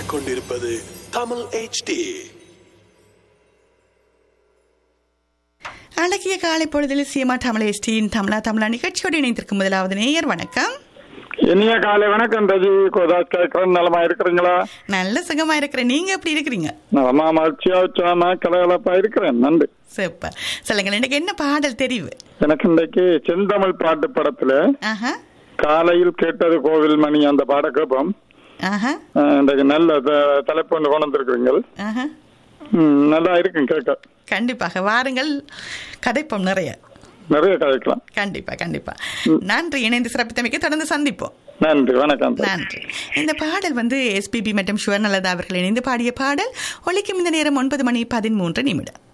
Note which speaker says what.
Speaker 1: கேட்டுக்கொண்டிருப்பது தமிழ் HD
Speaker 2: அழகிய காலை பொழுதில் சீமா தமிழ் எஸ்டியின் தமிழா தமிழா நிகழ்ச்சியோடு இணைந்திருக்கும் முதலாவது நேயர் வணக்கம்
Speaker 3: இனிய காலை வணக்கம் ரஜி கோதாஸ் கேட்கறேன் நலமா இருக்கிறீங்களா
Speaker 2: நல்ல சுகமா இருக்கிறேன் நீங்க எப்படி இருக்கிறீங்க
Speaker 3: நலமா மகிழ்ச்சியா உற்சாகமா கலகலப்பா இருக்கிறேன் நன்றி
Speaker 2: சூப்பர் சொல்லுங்கள் எனக்கு என்ன பாடல் தெரிவு
Speaker 3: எனக்கு இன்றைக்கு செந்தமிழ் பாட்டு படத்துல
Speaker 2: ஆஹா
Speaker 3: காலையில் கேட்டது கோவில் மணி அந்த பாட கேட்போம்
Speaker 2: ஆஹா
Speaker 3: அஹ், இன்றைக்கு நல்ல த- தலைப்பு ஒன்று கொண்டு வந்திருக்கிறீங்க
Speaker 2: ஆஹா
Speaker 3: ம், நல்லா இருக்கும் கேட்க
Speaker 2: கண்டிப்பாக வாருங்கள் கதைப்போம் நிறைய
Speaker 3: நிறைய கதைக்கலாம்
Speaker 2: கண்டிப்பா கண்டிப்பா நன்றி இணைந்து சிறப்பித்தமைக்கு தொடர்ந்து சந்திப்போம்
Speaker 3: நன்றி வணக்கம்
Speaker 2: நன்றி இந்த பாடல் வந்து எஸ்பிபி மற்றும் சுவர்ணலதா அவர்கள் இணைந்து பாடிய பாடல் ஒலிக்கும் இந்த நேரம் ஒன்பது மணி பதிமூன்று நிமிடம்